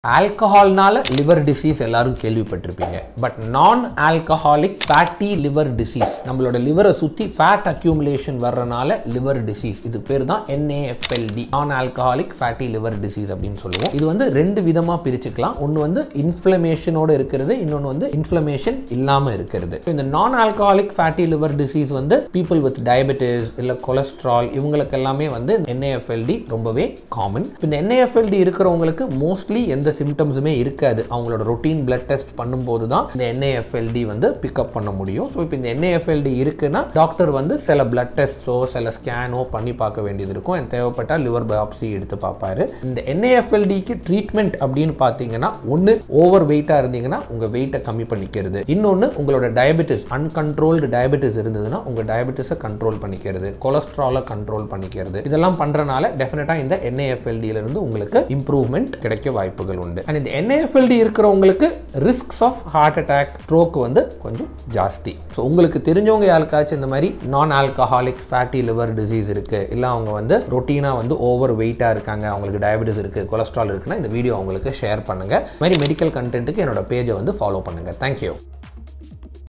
ஆல்கஹால்னால liver disease எல்லாரும் கேள்விப்பட்டிருப்பீங்க but நான் ஆல்கஹாலிக் ஃபேட்டி லிவர் டிசீஸ் நம்மளோட லிவரை சுற்றி ஃபேட் அக்யூமுலேஷன் வர்றனால லிவர் டிசீஸ் இது பேர் தான் என்ஏஎஃப்எல்டி நான் ஆல்கஹாலிக் ஃபேட்டி லிவர் டிசீஸ் அப்படின்னு சொல்லுவோம் இது வந்து ரெண்டு விதமாக பிரிச்சுக்கலாம் ஒன்று வந்து இன்ஃப்ளமேஷனோட இருக்கிறது இன்னொன்று வந்து இன்ஃப்ளமேஷன் இல்லாமல் இருக்கிறது இந்த non alcoholic fatty liver disease வந்து பீப்புள் வித் டயபெட்டிஸ் இல்லை கொலஸ்ட்ரால் இவங்களுக்கு எல்லாமே வந்து என்ஏஎஃப்எல்டி ரொம்பவே காமன் இந்த என்ஏஎஃப்எல்டி இருக்கிறவங்களுக்கு மோஸ்ட்லி எந்த சிம்டம்ஸுமே இருக்காது அவங்களோட ரொட்டீன் பிளட் டெஸ்ட் பண்ணும்போது தான் இந்த என்ஏஎஃப்எல்டி வந்து பிக்கப் பண்ண முடியும் ஸோ இப்போ இந்த என்ஏஎஃப்எல்டி இருக்குன்னா டாக்டர் வந்து சில பிளட் டெஸ்ட்ஸோ சில ஸ்கேனோ பண்ணி பார்க்க வேண்டியது இருக்கும் and தேவைப்பட்டால் லிவர் பயாப்சி எடுத்து பார்ப்பாரு இந்த என்ஏஎஃப்எல்டிக்கு ட்ரீட்மெண்ட் அப்படின்னு பார்த்தீங்கன்னா ஒன்று ஓவர் வெயிட்டாக இருந்தீங்கன்னா உங்கள் வெயிட்டை கம்மி பண்ணிக்கிறது இன்னொன்று உங்களோட டயபெட்டிஸ் அன்கண்ட்ரோல்டு டயபெட்டிஸ் இருந்ததுன்னா உங்கள் டயபெட்டிஸை கண்ட்ரோல் பண்ணிக்கிறது கொலஸ்ட்ராலை கண்ட்ரோல் பண்ணிக்கிறது இதெல்லாம் பண்ணுறனால டெஃபினட்டாக இந்த என்ஏஎஃப்எல்டியிலிருந்து உங்களுக்கு இம்ப்ரூவ்மெண்ட் கிடைக்க வாய்ப்புகள் உண்டு அண்ட் இந்த என்ஏஎஃப்எல்டி இருக்கிறவங்களுக்கு risks of heart attack stroke வந்து கொஞ்சம் ஜாஸ்தி ஸோ உங்களுக்கு தெரிஞ்சவங்க யாருக்காச்சும் இந்த மாதிரி நான் ஆல்கஹாலிக் ஃபேட்டி லிவர் டிசீஸ் இருக்குது இல்லை அவங்க வந்து ரொட்டீனாக வந்து ஓவர் வெயிட்டாக இருக்காங்க அவங்களுக்கு டயபெட்டிஸ் இருக்குது கொலஸ்ட்ரால் இருக்குன்னா இந்த வீடியோ அவங்களுக்கு ஷேர் பண்ணுங்கள் இந்த மாதிரி மெடிக்கல் கண்டென்ட்டுக்கு என்னோட பேஜை வந்து ஃபாலோ பண்ணுங்கள் தேங்க்யூ